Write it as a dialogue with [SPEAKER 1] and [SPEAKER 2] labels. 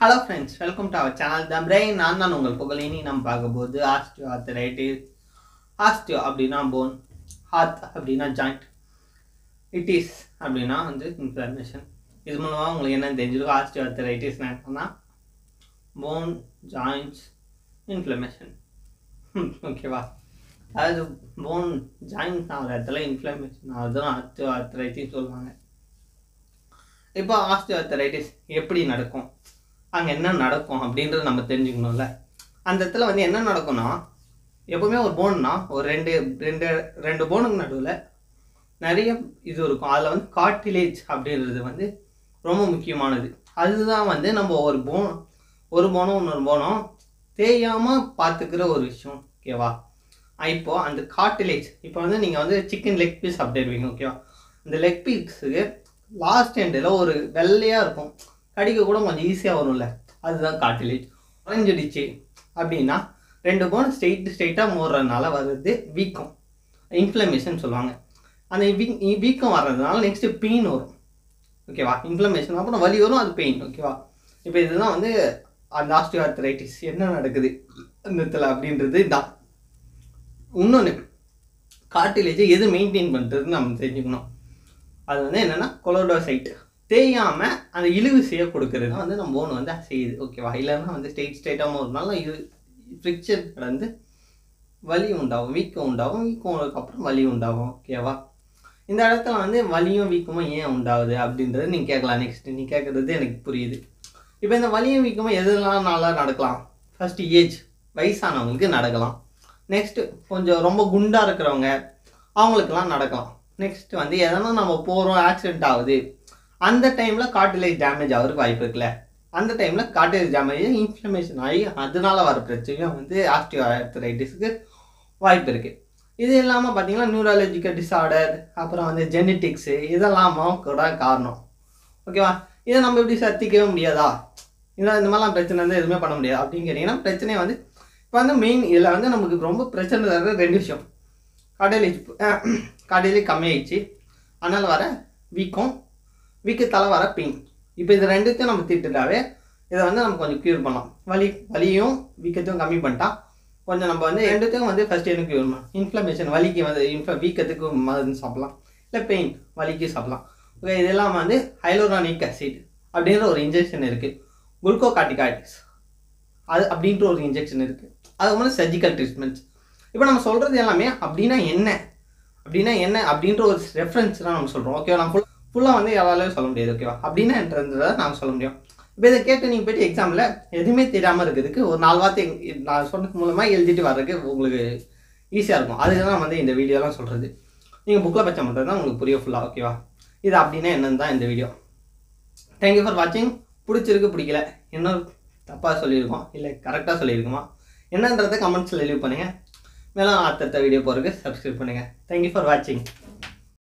[SPEAKER 1] hello friends welcome to our channel the brain நான் தான் உங்கள் புகழினி நம்ம பார்க்க போகுது ஆஸ்டியோ ஆத்தரைட்டிஸ் ஆஸ்டியோ அப்படின்னா போன் ஹார்ட் அப்படின்னா ஜாயிண்ட் இட் இஸ் அப்படின்னா வந்து இன்ஃப்ளமேஷன் இது மூலமாக உங்களுக்கு என்ன தெரிஞ்சிருக்கும் ஆஸ்டியோ ஆத்தரைட்டிஸ் என்னன்னா போன் ஜாயிண்ட்ஸ் இன்ஃப்ளமேஷன் ஓகேவா அதாவது போன் ஜாயிண்ட் ஆகிற இடத்துல இன்ஃப்ளமேஷன் ஆகுதுன்னு ஆஸ்டியோ ஆத்தரைட்டிஸ் சொல்லுவாங்க இப்போ ஆஸ்டியோஆர்த்தரைட்டிஸ் எப்படி நடக்கும் அங்கே என்ன நடக்கும் அப்படின்றது நம்ம தெரிஞ்சுக்கணும்ல அந்த இடத்துல வந்து என்ன நடக்கும்னா எப்பவுமே ஒரு போன்னா ஒரு ரெண்டு ரெண்டு ரெண்டு போனுக்கு நடுவில் நிறைய இது இருக்கும் அதில் வந்து கார்டிலேஜ் அப்படின்றது வந்து ரொம்ப முக்கியமானது அதுதான் வந்து நம்ம ஒரு போன் ஒரு போனம் இன்னொரு போனம் தேயாமல் பார்த்துக்கிற ஒரு விஷயம் ஓகேவா இப்போ அந்த கார்டிலேஜ் இப்போ வந்து நீங்கள் வந்து சிக்கன் லெக் பீஸ் சாப்பிட்டுருவீங்க ஓகேவா அந்த லெக் பீஸுக்கு லாஸ்ட் எண்டில் ஒரு வெள்ளையாக இருக்கும் கடிக்க கூட கொஞ்சம் ஈஸியாக வரும்ல அதுதான் காட்டிலேஜ் உறைஞ்சிடுச்சு அப்படின்னா ரெண்டு போன் ஸ்ட்ரெயிட் ஸ்ட்ரெயிட்டாக மூடுறதுனால வர்றது வீக்கம் இன்ஃப்ளமேஷன் சொல்லுவாங்க அந்த வீக் வீக்கம் வர்றதுனால நெக்ஸ்ட்டு பெயின் வரும் ஓகேவா இன்ஃப்ளமேஷன் அப்புறம் வலி வரும் அது பெயின் ஓகேவா இப்போ இதுதான் வந்து அந்த ஆஸ்டியோஆர்த்தரைட்டிஸ் என்ன நடக்குது அந்த இடத்துல அப்படின்றது இதான் இன்னொன்று கார்டிலேஜை எது மெயின்டைன் பண்ணுறதுன்னு நம்ம தெரிஞ்சுக்கணும் அது வந்து என்னென்னா கொலோடோசைட் தேயாமல் அந்த இழுவு செய்ய கொடுக்கறது தான் வந்து நம்ம போன் வந்து செய்யுது ஓகேவா இல்லைன்னா வந்து ஸ்ட்ரெயிட் ஸ்ட்ரெயிட்டாக ஒரு நாள் இது ஃப்ரிக்சர் கடந்து வலி உண்டாகும் வீக்கம் உண்டாகும் வீக்கம் அப்புறம் வலி உண்டாகும் ஓகேவா இந்த இடத்துல வந்து வலியும் வீக்கமும் ஏன் உண்டாகுது அப்படின்றது நீங்கள் கேட்கலாம் நெக்ஸ்ட் நீ கேட்குறது எனக்கு புரியுது இப்போ இந்த வலியும் வீக்கமும் எதெல்லாம் நல்லா நடக்கலாம் ஃபஸ்ட்டு ஏஜ் வயசானவங்களுக்கு நடக்கலாம் நெக்ஸ்ட்டு கொஞ்சம் ரொம்ப குண்டாக இருக்கிறவங்க அவங்களுக்கெல்லாம் நடக்கலாம் நெக்ஸ்ட் வந்து எதனா நம்ம போகிறோம் ஆக்சிடென்ட் ஆகுது அந்த டைமில் கார்டிலேஜ் டேமேஜ் ஆகிறதுக்கு வாய்ப்பு இருக்குல்ல அந்த டைமில் கார்டிலேஜ் டேமேஜ் இன்ஃப்ளமேஷன் ஆகி அதனால வர பிரச்சனையும் வந்து ஆஸ்டியோஆர்த்தரைட்டிஸுக்கு வாய்ப்பு இருக்குது இது இல்லாமல் பார்த்தீங்கன்னா நியூராலஜிக்கல் டிஸார்டர் அப்புறம் வந்து ஜெனட்டிக்ஸு இதெல்லாமும் கூட காரணம் ஓகேவா இதை நம்ம எப்படி சத்திக்கவே முடியாதா இல்லை இந்த மாதிரிலாம் பிரச்சனை வந்து எதுவுமே பண்ண முடியாது அப்படின்னு கேட்டிங்கன்னா பிரச்சனையை வந்து இப்போ வந்து மெயின் இதில் வந்து நமக்கு ரொம்ப பிரச்சனை தர்ற ரெண்டு விஷயம் கார்டிலேஜ் கார்டிலேஜ் கம்மியாயிடுச்சு அதனால் வர வீக்கம் வீக்கத்தால் வர பெயின் இப்போ இது ரெண்டுத்தையும் நம்ம தீர்த்துட்டாவே இதை வந்து நம்ம கொஞ்சம் க்யூர் பண்ணலாம் வலி வலியும் வீக்கத்தையும் கம்மி பண்ணிட்டா கொஞ்சம் நம்ம வந்து ரெண்டுத்தையும் வந்து ஃபஸ்ட் எனக்கு க்யூர் பண்ணலாம் இன்ஃப்ளமேஷன் வலிக்கு வந்து இன்ஃப்ள வீக்கத்துக்கு மருந்து சாப்பிட்லாம் இல்லை பெயின் வலிக்கு சாப்பிட்லாம் ஓகே இதெல்லாம் வந்து ஹைலோரானிக் அசிட் அப்படின்ற ஒரு இன்ஜெக்ஷன் இருக்குது குளுக்கோகாட்டிகாய்டிஸ் அது அப்படின்ற ஒரு இன்ஜெக்ஷன் இருக்குது அதுக்கு வந்து சர்ஜிக்கல் ட்ரீட்மெண்ட்ஸ் இப்போ நம்ம சொல்கிறது எல்லாமே அப்படின்னா என்ன அப்படின்னா என்ன அப்படின்ற ஒரு ரெஃபரன்ஸ் தான் நம்ம சொல்கிறோம் ஓகேவா நம்ம ஃபுல் ஃபுல்லாக வந்து எவ்வளோ சொல்ல முடியாது ஓகேவா அப்படின்னா என்றதை நாங்கள் சொல்ல முடியும் இப்போ இதை கேட்டு நீங்கள் போய்ட்டு எக்ஸாமில் எதுவுமே தெரியாமல் இருக்கிறதுக்கு ஒரு நாலு வார்த்தை நான் சொன்னது மூலமாக எழுதிட்டு வர்றதுக்கு உங்களுக்கு ஈஸியாக இருக்கும் அதுக்கு தான் வந்து இந்த வீடியோலாம் சொல்கிறது நீங்கள் புக்கில் பச்சை மட்டும் தான் உங்களுக்கு புரிய ஃபுல்லாக ஓகேவா இது அப்படின்னா என்னன்னு தான் இந்த வீடியோ தேங்க்யூ ஃபார் வாட்சிங் பிடிச்சிருக்கு பிடிக்கல இன்னும் தப்பாக சொல்லியிருக்கோம் இல்லை கரெக்டாக சொல்லியிருக்குமா என்னன்றதை கமெண்ட்ஸில் லீவ் பண்ணுங்கள் மேலும் அடுத்தடுத்த வீடியோ போகிறதுக்கு சப்ஸ்கிரைப் பண்ணுங்கள் தேங்க்யூ ஃபார் வாட்சிங்